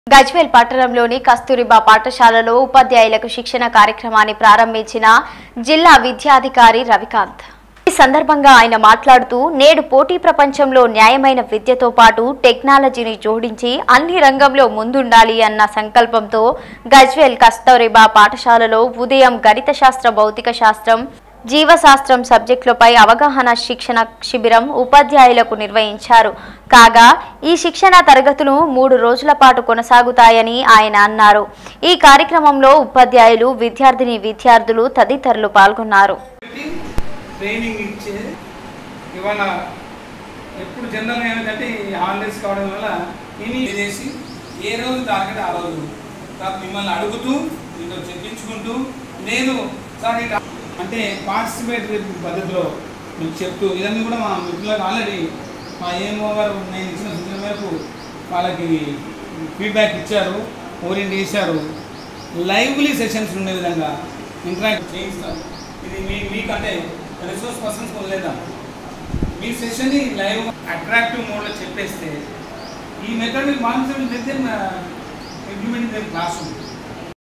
గజ్వేల్ పట్టణంలోని కస్తూరిబా పాఠశాలలో ఉపాధ్యాయులకు శిక్షణ కార్యక్రమాన్ని ప్రారంభించిన జిల్లా విద్యాధికారి రవికాంత్ ఈ సందర్భంగా ఆయన మాట్లాడుతూ నేడు పోటీ ప్రపంచంలో న్యాయమైన విద్యతో పాటు టెక్నాలజీని జోడించి అన్ని రంగంలో ముందుండాలి అన్న సంకల్పంతో గజ్వేల్ కస్తూరిబా పాఠశాలలో ఉదయం గణిత శాస్త్ర భౌతిక శాస్త్రం జీవశాస్త్రం సబ్జెక్టులపై అవగాహన శిక్షణ శిబిరం ఉపాధ్యాయులకు నిర్వహించారు కాగా ఈ శిక్షణ తరగతులు మూడు రోజుల పాటు కొనసాగుతాయని ఆయన అన్నారు ఈ కార్యక్రమంలో ఉపాధ్యాయులు విద్యార్థిని విద్యార్థులు తదితరులు పాల్గొన్నారు పెట్టి ట్రైనింగ్ ఇచ్చే ఇవాళ ఎప్పుడు జనరల్గా ఏంటంటే ఈ హాలిడేస్ కావడం వల్ల ఇని చేసి ఏ రోజు టార్గెట్ ఆ రోజు తర్వాత మిమ్మల్ని అడుగుతూ మీతో చెప్పించుకుంటూ నేను సార్ ఈ టా- అంటే పార్టిసిపేటరీ పద్ధతిలో మీకు చెప్తూ ఇవన్నీ కూడా మా మిత్రులకు ఆల్రెడీ మా ఏమో గారు నేను ఇచ్చిన సూచన మేరకు వాళ్ళకి ఫీడ్బ్యాక్ ఇచ్చారు ఓరియంట్ చేశారు లైవ్లీ సెషన్స్ ఉండే విధంగా ఇంటరాక్ట్ చేయిస్తాం ఇది మీ మీకంటే రిసోర్స్ పర్సన్స్ వదిలేద్దాం మీ సెషన్ని లైవ్ అట్రాక్టివ్ మోడ్లో చెప్పేస్తే ఈ మెథడ్ మీకు మాన్సర్ ఇంప్లిమెంట్ క్లాస్ రూమ్